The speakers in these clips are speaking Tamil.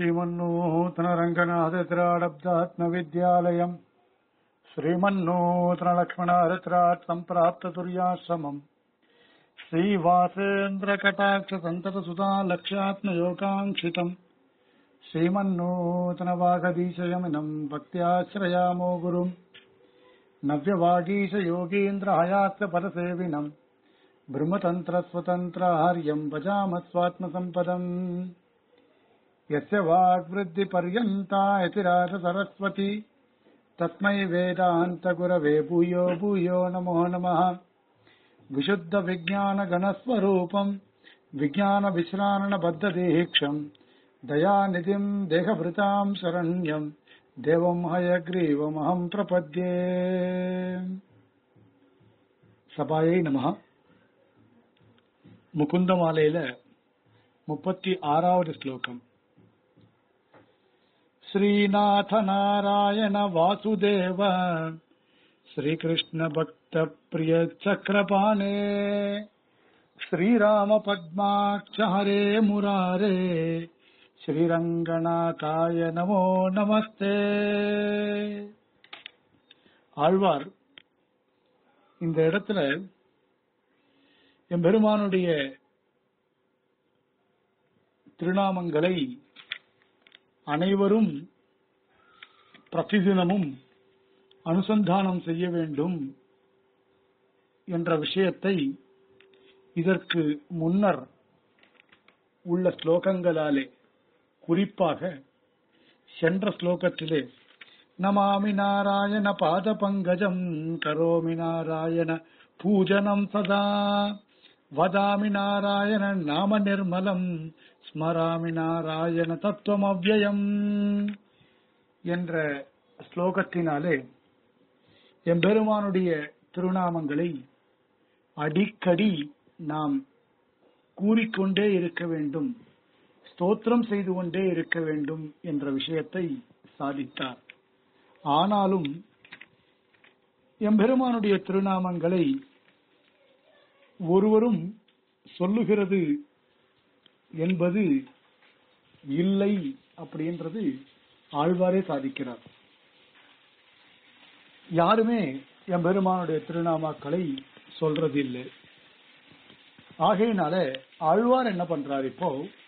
श्रीमन्नूतनरङ्गनाथत्राडब्दात्मविद्यालयम् श्रीमन्नूतनलक्ष्मणारत्रात् सम्प्राप्ततुर्याश्रमम् श्रीवासेन्द्रकटाक्षसन्ततसुता लक्ष्यात्मयोगाङ्क्षितम् श्रीमन्नूतनवागदीशयमिनम् भक्त्याश्रयामो गुरुम् नव्यवागीशयोगीन्द्रहयात्परसेविनम् ब्रह्मतन्त्रस्वतन्त्रार्यम् भजामस्वात्मसम्पदम् यस्य वाग्वृद्धिपर्यन्ता यतिराजसरस्वती तस्मै वेदान्तगुरवे भूयो भूयो नमो नमः विशुद्धविज्ञानगणस्वरूपम् विज्ञानविश्राणबद्धदेहीक्षम् दयानिधिम् देहभृताम् शरण्यम् देवम् हयग्रीवमहम् प्रपद्ये சபாயை நமஹ முகுந்தமாலையில முப்பத்தி ஆறாவது ஸ்லோகம் ஸ்ரீநாத நாராயண வாசுதேவ ஸ்ரீகிருஷ்ண பக்த பிரிய சக்கரபாணே ஸ்ரீராம பத்மாட்ச ஹரே முராரே ஸ்ரீரங்கநாதாய நமோ நமஸ்தே ஆழ்வார் இந்த இடத்துல எம்பெருமானுடைய திருநாமங்களை அனைவரும் பிரதிதினமும் அனுசந்தானம் செய்ய வேண்டும் என்ற விஷயத்தை இதற்கு முன்னர் உள்ள ஸ்லோகங்களாலே குறிப்பாக சென்ற ஸ்லோகத்திலே நமாமி நாராயண பாத பங்கஜம் கரோமி நாராயண பூஜனம் சதா வதாமி நாராயண நாம நிர்மலம் ஸ்மராமி நாராயண தத்துவம் அவ்வயம் என்ற ஸ்லோகத்தினாலே எம்பெருமானுடைய திருநாமங்களை அடிக்கடி நாம் கூறிக்கொண்டே இருக்க வேண்டும் ஸ்தோத்திரம் செய்து கொண்டே இருக்க வேண்டும் என்ற விஷயத்தை சாதித்தார் ஆனாலும் எம்பெருமானுடைய திருநாமங்களை ஒருவரும் சொல்லுகிறது என்பது இல்லை அப்படின்றது ஆழ்வாரே சாதிக்கிறார் யாருமே எம்பெருமானுடைய திருநாமாக்களை சொல்றதில்லை ஆகையினால ஆழ்வார் என்ன பண்றார் இப்போ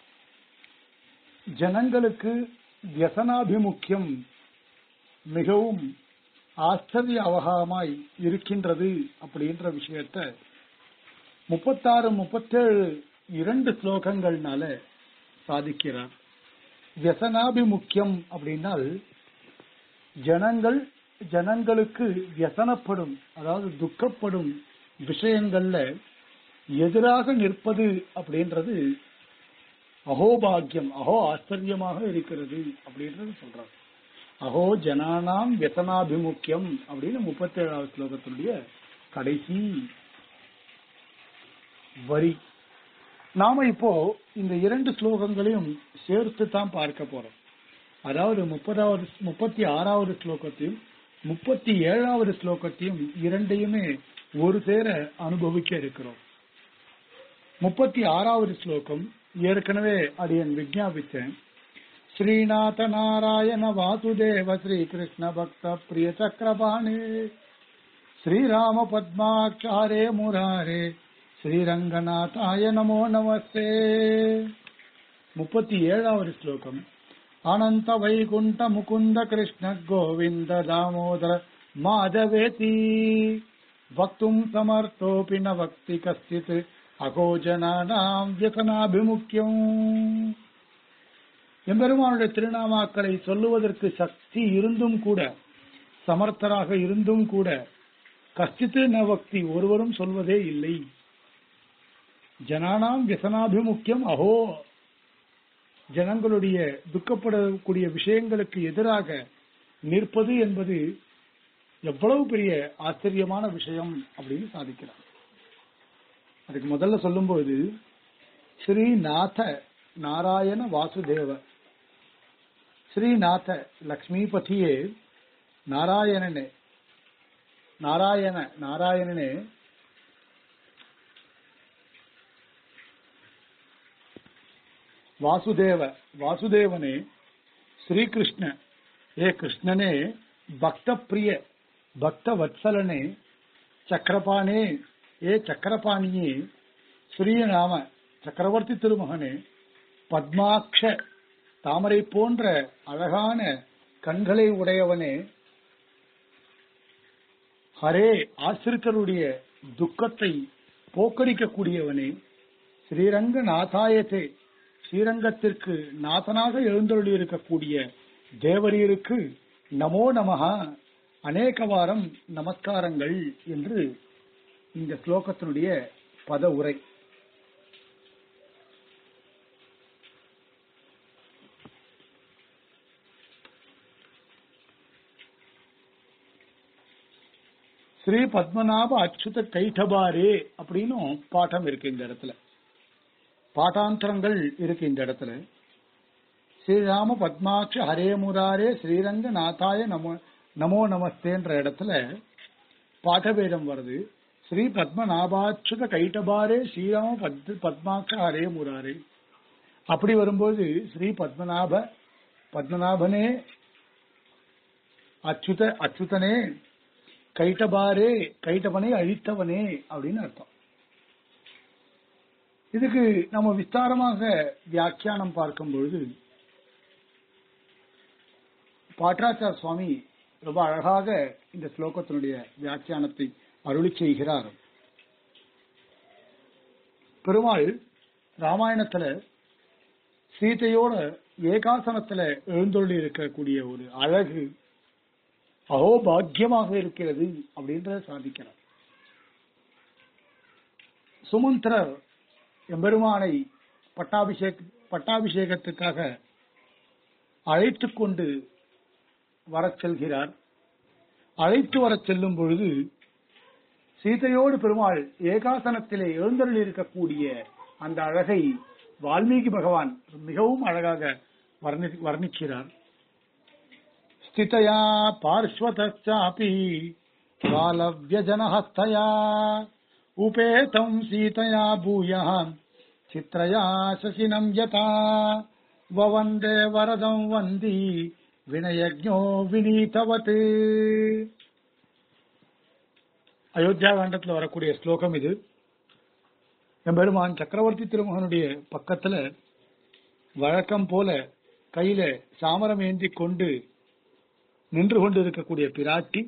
ஜனங்களுக்கு வியசனாபிமுக்கியம் மிகவும் ஆச்சரிய அவகாமாய் இருக்கின்றது அப்படின்ற விஷயத்த முப்பத்தாறு முப்பத்தேழு இரண்டு ஸ்லோகங்கள்னால சாதிக்கிறார் வியசனாபிமுக்கியம் அப்படின்னால் ஜனங்கள் ஜனங்களுக்கு வியசனப்படும் அதாவது துக்கப்படும் விஷயங்கள்ல எதிராக நிற்பது அப்படின்றது அகோபாகியம் அகோ ஆச்சரியமாக இருக்கிறது அப்படின்றது சொல்றார் அகோ ஜனானாம் வியசனாபிமுக்கியம் அப்படின்னு முப்பத்தி ஏழாவது ஸ்லோகத்தினுடைய கடைசி வரி நாம இப்போ இந்த இரண்டு ஸ்லோகங்களையும் சேர்த்து தான் பார்க்க போறோம் அதாவது முப்பதாவது முப்பத்தி ஆறாவது ஸ்லோகத்தையும் முப்பத்தி ஏழாவது ஸ்லோகத்தையும் இரண்டையுமே ஒரு சேர அனுபவிக்க இருக்கிறோம் முப்பத்தி ஆறாவது ஸ்லோகம் ஏற்கனவே அடியன் விஜாபித்தேன் ஸ்ரீநாத நாராயண வாசுதேவ ஸ்ரீ கிருஷ்ண பக்த பிரிய சக்கரபாணி ஸ்ரீராம பத்மாச்சாரே முராரே ஸ்ரீரங்கநாதாய நமோ நமஸ்தே முப்பத்தி ஏழாவது ஸ்லோகம் அனந்த வைகுண்ட முகுந்த கிருஷ்ண கோவிந்த தாமோதர மாதவேதி வக்தும் சமர்த்தோபி ந வக்தி கஸ்தித் அகோஜனானாம் வியசனாபிமுக்கியம் எம்பெருமானுடைய திருநாமாக்களை சொல்லுவதற்கு சக்தி இருந்தும் கூட சமர்த்தராக இருந்தும் கூட கஷ்டித்து நவக்தி ஒருவரும் சொல்வதே இல்லை ஜனானாம் வியசனாபிமுக்கியம் அஹோ ஜனங்களுடைய துக்கப்படக்கூடிய விஷயங்களுக்கு எதிராக நிற்பது என்பது எவ்வளவு பெரிய ஆச்சரியமான விஷயம் அப்படின்னு சாதிக்கிறார் அதுக்கு முதல்ல சொல்லும்போது ஸ்ரீநாத நாராயண வாசுதேவ ஸ்ரீநாத லக்ஷ்மிபதியே நாராயணனே நாராயண நாராயணனே வாசுதேவ வாசுதேவனே ஸ்ரீகிருஷ்ண ஏ கிருஷ்ணனே பக்த பிரிய பக்த வத்சலனே சக்கரபாணே ஏ சக்கரபாணியே ஸ்ரீநாம சக்கரவர்த்தி திருமகனே பத்மாக்ஷ தாமரை போன்ற அழகான கண்களை உடையவனே ஹரே ஆசிரியருடைய துக்கத்தை போக்கடிக்கக்கூடியவனே ஸ்ரீரங்க நாதாயத்தே ஸ்ரீரங்கத்திற்கு நாதனாக எழுந்தருளி இருக்கக்கூடிய தேவரீருக்கு நமோ நமஹா அநேக வாரம் நமஸ்காரங்கள் என்று இந்த ஸ்லோகத்தினுடைய பத உரை ஸ்ரீ பத்மநாப அச்சுத கைட்டபாரே அப்படின்னும் பாட்டம் இருக்கு இந்த இடத்துல பாட்டாந்தரங்கள் இருக்கு இந்த இடத்துல ஸ்ரீராம பத்மாட்ச ஹரே முராரே ஸ்ரீரங்க நாதாய நமோ நமோ நமஸ்தேன்ற இடத்துல பாட்டபேதம் வருது ஸ்ரீ பத்மநாபாச்சுத கைட்டபாரே ஸ்ரீராம பத் பத்மாட்ச ஹரே முராரே அப்படி வரும்போது ஸ்ரீ பத்மநாப பத்மநாபனே அச்சுத அச்சுதனே கைட்டபாரே கைட்டவனை அழித்தவனே அப்படின்னு அர்த்தம் இதுக்கு நம்ம விஸ்தாரமாக வியாக்கியானம் பார்க்கும் பொழுது பாட்ராச்சார் சுவாமி ரொம்ப அழகாக இந்த ஸ்லோகத்தினுடைய வியாக்கியானத்தை அருளி செய்கிறார் பெருமாள் ராமாயணத்துல சீதையோட ஏகாசனத்துல எழுந்தொள்ளி இருக்கக்கூடிய ஒரு அழகு அஹோ பாக்கியமாக இருக்கிறது அப்படின்றத சாதிக்கிறார் சுமந்திரர் எம்பெருமானை பட்டாபிஷேக் பட்டாபிஷேகத்துக்காக அழைத்துக் கொண்டு வரச் செல்கிறார் அழைத்து வரச் செல்லும் பொழுது சீதையோடு பெருமாள் ஏகாசனத்திலே எழுந்தருள் இருக்கக்கூடிய அந்த அழகை வால்மீகி பகவான் மிகவும் அழகாக வர்ணி- வர்ணிக்கிறார் स्थितया पार्श्वतश्चापि बालव्यजनहस्तया उपेतम् सीतया भूयः चित्रया शशिनम् यथा ववन्दे वरदम् वन्दी विनयज्ञो வினீதவத் அயோத்தியா காண்டத்துல வரக்கூடிய ஸ்லோகம் இது எம்பெருமான் சக்கரவர்த்தி திருமகனுடைய பக்கத்துல வழக்கம் போல கையில சாமரம் ஏந்தி கொண்டு நின்று கொண்டு இருக்கக்கூடிய பிராட்டி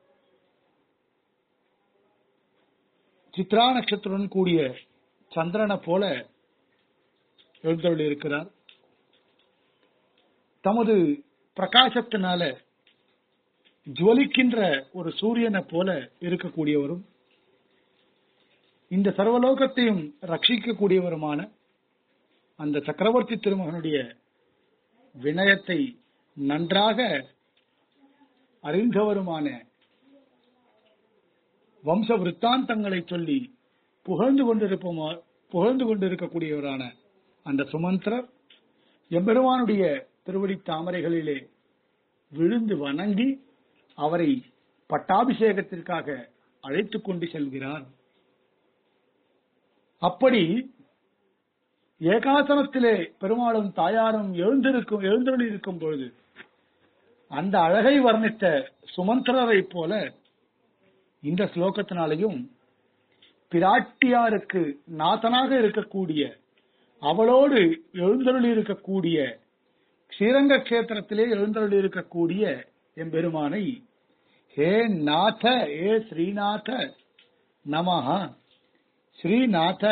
சித்ரா நட்சத்திரத்துடன் கூடிய சந்திரனை போல எழுந்தருள் இருக்கிறார் தமது பிரகாசத்தினால ஜுவலிக்கின்ற ஒரு சூரியனை போல இருக்கக்கூடியவரும் இந்த சர்வலோகத்தையும் ரட்சிக்கக்கூடியவருமான அந்த சக்கரவர்த்தி திருமகனுடைய வினயத்தை நன்றாக அறிந்தவருமான வம்ச விருத்தாந்தங்களை சொல்லி புகழ்ந்து கொண்டிருப்போமா புகழ்ந்து கொண்டிருக்கக்கூடியவரான அந்த சுமந்திரர் எம்பெருமானுடைய திருவடி தாமரைகளிலே விழுந்து வணங்கி அவரை பட்டாபிஷேகத்திற்காக அழைத்துக் கொண்டு செல்கிறார் அப்படி ஏகாசனத்திலே பெருமாளும் தாயாரும் எழுந்திருக்கும் எழுந்தருளி இருக்கும் பொழுது அந்த அழகை வர்ணித்த சுமந்திரரை போல இந்த ஸ்லோகத்தினாலையும் பிராட்டியாருக்கு நாதனாக இருக்கக்கூடிய அவளோடு எழுந்தருளி இருக்கக்கூடிய ஸ்ரீரங்க கஷேத்திரத்திலே எழுந்தருளி இருக்கக்கூடிய எம்பெருமானை ஹே நாத ஏ ஸ்ரீநாத நமஹா ஸ்ரீநாத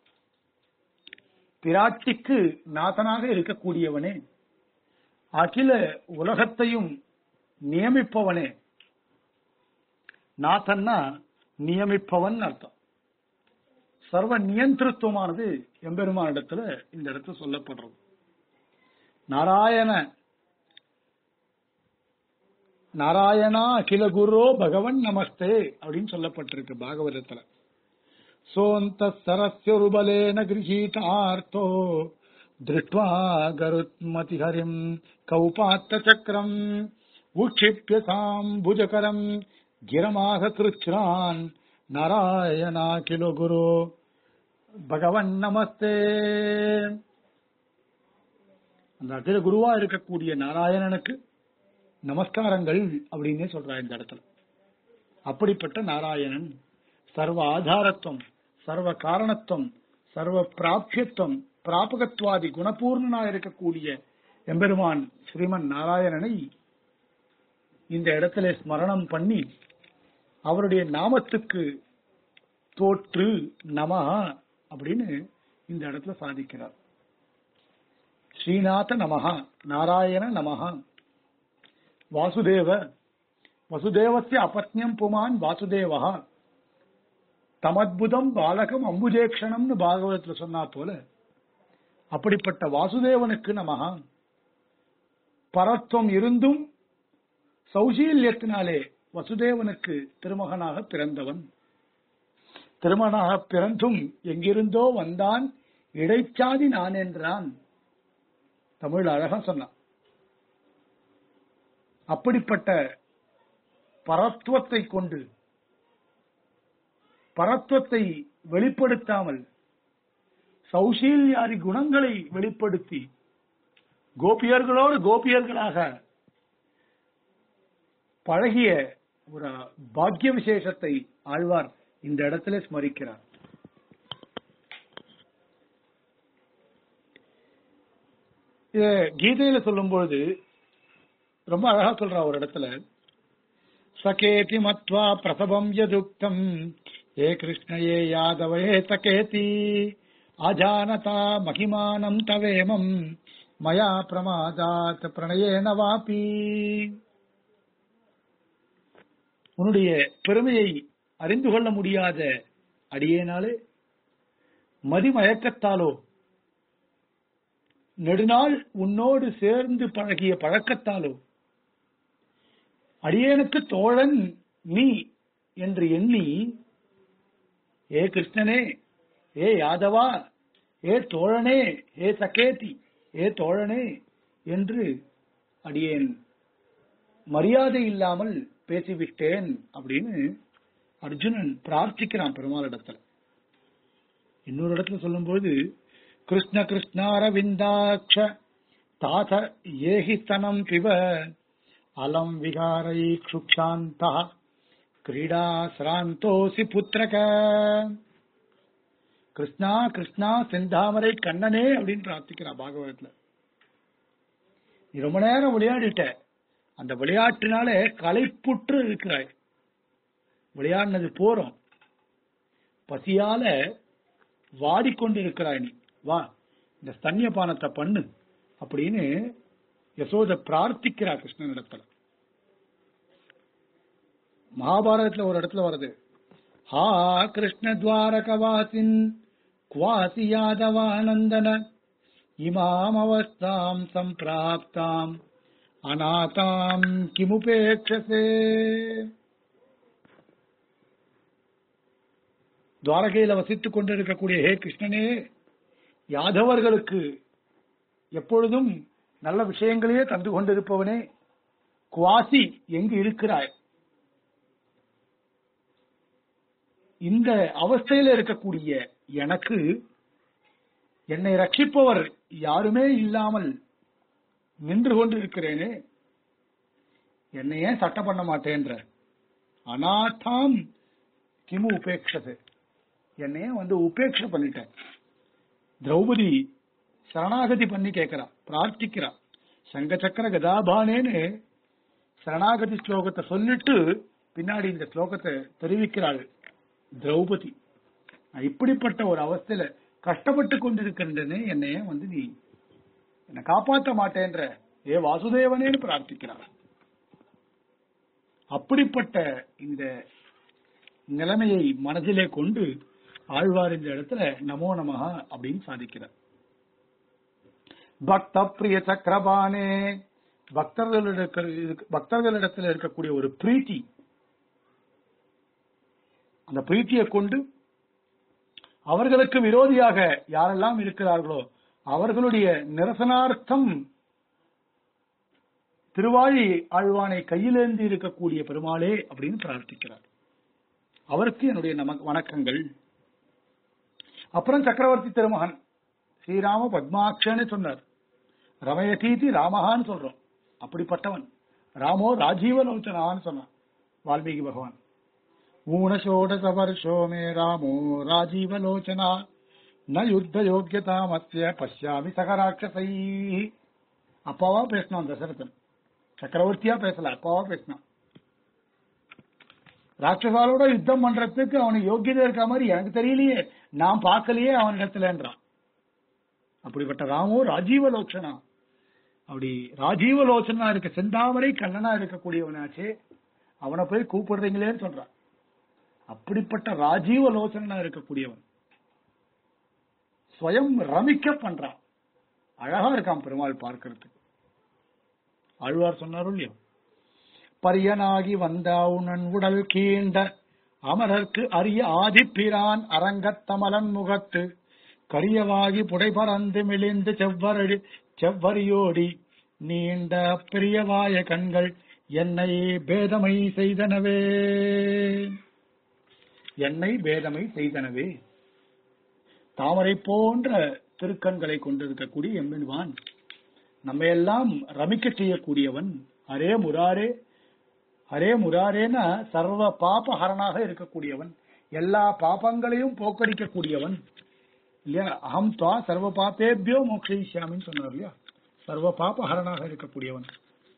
பிராட்டிக்கு நாதனாக இருக்கக்கூடியவனே அகில உலகத்தையும் நியமிப்பவனே நாதன்னா நியமிப்பவன் அர்த்தம் சர்வ நியந்திரத்துவமானது எம்பெருமானிடத்துல இந்த இடத்துல சொல்லப்படுறது நாராயண நாராயணா அகில குரோ பகவன் நமஸ்தே அப்படின்னு சொல்லப்பட்டிருக்கு பாகவதத்துல சோந்த சரஸ்யருபலேன கிரகீதார்த்தோ திருஷ்டுவா கருத்மதி ஹரிம் கௌபாத்த சக்கரம் உக்ஷிப்ய சாம்புஜகரம் கிரமாக கிருச்சான் நாராயணா கிலோ குரு பகவன் நமஸ்தே அந்த அகில குருவா இருக்கக்கூடிய நாராயணனுக்கு நமஸ்காரங்கள் அப்படின்னே சொல்றா இந்த இடத்துல அப்படிப்பட்ட நாராயணன் சர்வ ஆதாரத்துவம் சர்வ காரணத்துவம் சர்வ பிராபியத்துவம் பிராபகத்வாதி குணபூர்ணனா இருக்கக்கூடிய எம்பெருமான் ஸ்ரீமன் நாராயணனை இந்த இடத்துல ஸ்மரணம் பண்ணி அவருடைய நாமத்துக்கு தோற்று நம அப்படின்னு இந்த இடத்துல சாதிக்கிறார் ஸ்ரீநாத நமஹா நாராயண நமஹா வாசுதேவ வசுதேவசிய அபத்னியம் புமான் வாசுதேவா தமத்புதம் பாலகம் அம்புஜேக்ஷணம்னு பாகவதத்துல சொன்னா போல அப்படிப்பட்ட வாசுதேவனுக்கு நமஹா பரத்வம் இருந்தும் சௌசீல்யத்தினாலே வசுதேவனுக்கு திருமகனாக பிறந்தவன் திருமணாக பிறந்தும் எங்கிருந்தோ வந்தான் இடைச்சாதி நான் என்றான் தமிழ் அழகா சொன்னான் அப்படிப்பட்ட பரத்துவத்தை கொண்டு பரத்துவத்தை வெளிப்படுத்தாமல் சௌசீல்யாதி குணங்களை வெளிப்படுத்தி கோபியர்களோடு கோபியர்களாக பழகிய ஒரு பாக்கிய விசேஷத்தை ஆழ்வார் இந்த இடத்துல ஸ்மரிக்கிறார் இத கீதையில சொல்லும்பொழுது ரொம்ப அழகா சொல்றா ஒரு இடத்துல சகேதி மத்வா பிரசவம் யதுக்தம் ஏ கிருஷ்ணயே யாதவே சகேதி அஜானதா மகிமானம் தவேமம் மயா பிரமாதாத் பிரணயேன வாபி உன்னுடைய பெருமையை அறிந்து கொள்ள முடியாத அடியேனாலே மதிமயக்கத்தாலோ நெடுநாள் உன்னோடு சேர்ந்து பழகிய பழக்கத்தாலோ அடியேனுக்கு தோழன் நீ என்று எண்ணி ஏ கிருஷ்ணனே ஏ யாதவா ஏ தோழனே ஏ சகேதி ஏ தோழனே என்று அடியேன் மரியாதை இல்லாமல் பேசிவிட்டேன் அப்படின்னு அர்ஜுனன் பிரார்த்திக்கிறான் பெருமாளிடத்துல இன்னொரு இடத்துல சொல்லும்போது கிருஷ்ண கிருஷ்ணாரவிந்தாட்ச தாத ஏஹி ஸ்தனம் பிவ அலம் விகாரை க்ஷுக்ஷாந்தா கிரீடா சிராந்தோசி புத்திரக கிருஷ்ணா கிருஷ்ணா செந்தாமரை கண்ணனே அப்படின்னு பிரார்த்திக்கிறான் பாகவதத்துல நீ ரொம்ப நேரம் விளையாடிட்ட அந்த விளையாட்டினால களைப்புற்று இருக்கிறாய் விளையாடினது போறோம் பசியால வாடிக்கொண்டு இருக்கிறாய் நீ வா இந்த ஸ்தன்யபானத்தை பண்ணு அப்படின்னு யசோத பிரார்த்திக்கிறா கிருஷ்ணனிடத்துல மகாபாரதத்துல ஒரு இடத்துல வருது ஹா கிருஷ்ண துவாரகவாசின் குவாசி யாதவானந்தன இமாம் அவஸ்தாம் சம்பிராப்தாம் அநாதாம் கிமுபேட்சசே துவாரகையில வசித்துக் கொண்டிருக்கக்கூடிய ஹே கிருஷ்ணனே யாதவர்களுக்கு எப்பொழுதும் நல்ல விஷயங்களையே தந்து கொண்டிருப்பவனே குவாசி எங்கு இருக்கிறாய் இந்த அவஸ்தையில இருக்கக்கூடிய எனக்கு என்னை ரட்சிப்பவர் யாருமே இல்லாமல் நின்று கொண்டு இருக்கிறேனே என்னை ஏன் சட்டம் பண்ண மாட்டேன்ற அநாத்தாம் கிமு உபேட்சது என்னைய வந்து உபேட்ச பண்ணிட்டேன் திரௌபதி சரணாகதி பண்ணி கேட்கிறா பிரார்த்திக்கிறா சங்க சக்கர கதாபானேன்னு சரணாகதி ஸ்லோகத்தை சொல்லிட்டு பின்னாடி இந்த ஸ்லோகத்தை தெரிவிக்கிறாள் திரௌபதி நான் இப்படிப்பட்ட ஒரு அவஸ்தையில கஷ்டப்பட்டு கொண்டிருக்கின்றனே என்னைய வந்து நீ என்னை காப்பாற்ற மாட்டேன்ற ஏ வாசுதேவனேன்னு பிரார்த்திக்கிறார் அப்படிப்பட்ட இந்த நிலைமையை மனதிலே கொண்டு ஆழ்வார் இந்த இடத்துல நமோ நமஹா அப்படின்னு சாதிக்கிறார் பக்த பிரிய சக்கரபானே பக்தர்களிடத்தில் பக்தர்களிடத்தில் இருக்கக்கூடிய ஒரு பிரீத்தி அந்த பிரீத்தியை கொண்டு அவர்களுக்கு விரோதியாக யாரெல்லாம் இருக்கிறார்களோ அவர்களுடைய நிரசனார்த்தம் திருவாழி ஆழ்வானை கையிலேந்தி இருக்கக்கூடிய பெருமாளே அப்படின்னு பிரார்த்திக்கிறார் அவருக்கு என்னுடைய நம வணக்கங்கள் அப்புறம் சக்கரவர்த்தி திருமகன் ஸ்ரீராம பத்மாட்சன்னு சொன்னார் ரமயதீதி ராமஹான்னு சொல்றோம் அப்படிப்பட்டவன் ராமோ ராஜீவலோச்சனான்னு சொன்னான் வால்மீகி பகவான் ஊனஷோடச வருஷோ மே ராமோ ராஜீவலோச்சனா ந யுத்த யோக்கியதா மத்திய பஷ்யாமி சகராட்சசை அப்பாவா பேசினான் தசரதன் சக்கரவர்த்தியா பேசல அப்பாவா பேசினான் ராட்சசாலோட யுத்தம் பண்றதுக்கு அவனுக்கு யோக்கியதை இருக்க மாதிரி எனக்கு தெரியலையே நான் பார்க்கலையே அவனிடத்துலன்றான் அப்படிப்பட்ட ராமோ ராஜீவலோச்சனா அப்படி ராஜீவலோச்சனா இருக்க செந்தாமரை கண்ணனா இருக்கக்கூடியவனாச்சே அவனை போய் கூப்பிடுறீங்களேன்னு சொல்றான் அப்படிப்பட்ட ராஜீவலோச்சனா இருக்கக்கூடியவன் ஸ்வயம் ரமிக்க பண்றான் அழகா இருக்கான் பெருமாள் பார்க்கறதுக்கு ஆழ்வார் சொன்னாரோ இல்லையோ பரியனாகி வந்தாவுணன் உடல் கீண்ட அமரர்க்கு அரிய ஆதிப்பிரான் அரங்கத்தமலன் முகத்து கரியவாகி புடைபறந்து மெலிந்து செவ்வரடி செவ்வரியோடி நீண்ட பெரியவாய கண்கள் என்னை பேதமை செய்தனவே என்னை பேதமை செய்தனவே தாமரை போன்ற திருக்கண்களை கொண்டிருக்கக்கூடிய எம்பெருமான் நம்ம எல்லாம் ரமிக்க செய்யக்கூடியவன் அரே முராரே அரே முராரேன சர்வ பாப ஹரணாக இருக்கக்கூடியவன் எல்லா பாபங்களையும் போக்கடிக்கக்கூடியவன் இல்லையா அகம் துவா சர்வ பாப்பேபியோ மோக்ஷயிஷ்யாமின்னு சொன்னார் இல்லையா சர்வ பாப ஹரணாக இருக்கக்கூடியவன்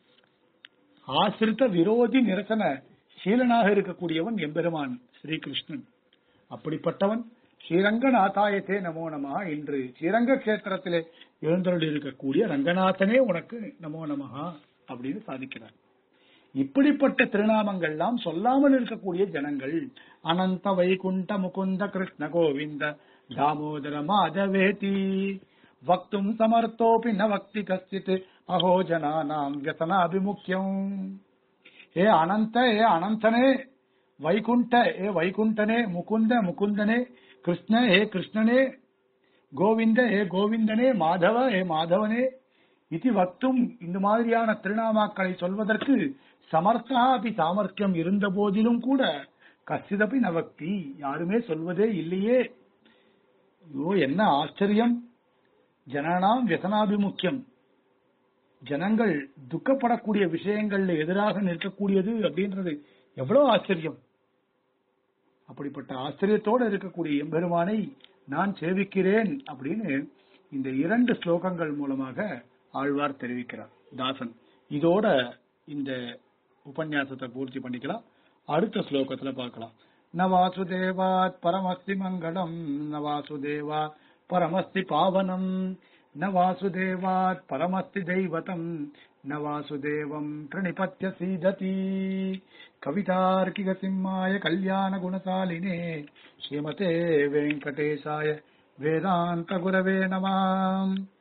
ஆசிரித்த விரோதி நிரசன சீலனாக இருக்கக்கூடியவன் எம்பெருமான் ஸ்ரீகிருஷ்ணன் அப்படிப்பட்டவன் ஸ்ரீரங்கநாதாயத்தே நமோ நமஹா என்று ஸ்ரீரங்க கஷேத்திரத்திலே எழுந்தருள் இருக்கக்கூடிய ரங்கநாதனே உனக்கு நமோ நமஹா அப்படின்னு சாதிக்கிறார் இப்படிப்பட்ட திருநாமங்கள்லாம் சொல்லாமல் இருக்கக்கூடிய ஜனங்கள் அனந்த வைகுண்ட முகுந்த கிருஷ்ண கோவிந்த தாமோதர மாதவேதி வக்தும் சமர்த்தோபி ந வக்தி கஸ்தித் அஹோ ஜனானாம் வியசனாபிமுக்கியம் ஏ அனந்த ஏ அனந்தனே வைகுண்ட ஏ வைகுண்டனே முகுந்த முகுந்தனே கிருஷ்ண ஏ கிருஷ்ணனே கோவிந்த ஏ கோவிந்தனே மாதவ ஏ மாதவனே இது வக்தும் இந்த மாதிரியான திருநாமாக்களை சொல்வதற்கு சமர்த்தா அபி சாமர்த்தியம் இருந்த போதிலும் கூட கசிதபி நவக்தி யாருமே சொல்வதே இல்லையே ஐயோ என்ன ஆச்சரியம் ஜனனாம் வியசனாபிமுக்கியம் ஜனங்கள் துக்கப்படக்கூடிய விஷயங்கள்ல எதிராக நிற்கக்கூடியது அப்படின்றது எவ்வளவு ஆச்சரியம் அப்படிப்பட்ட ஆச்சரியத்தோடு இருக்கக்கூடிய எம்பெருமானை நான் சேவிக்கிறேன் அப்படின்னு இந்த இரண்டு ஸ்லோகங்கள் மூலமாக ஆழ்வார் தெரிவிக்கிறார் தாசன் இதோட இந்த உபன்யாசத்தை பூர்த்தி பண்ணிக்கலாம் அடுத்த ஸ்லோகத்துல பார்க்கலாம் ந வாசுதேவாத் பரமஸ்தி மங்களம் ந வாசுதேவா பரமஸ்தி பாவனம் ந வாசுதேவாத் பரமஸ்தி தெய்வதம் ந வாசுதேவம் பிரணிபத்திய சீததி கவிதார்க்கிக சிம்மாய கல்யாண குணசாலினே ஸ்ரீமதே வெங்கடேசாய வேதாந்த குரவே நமாம்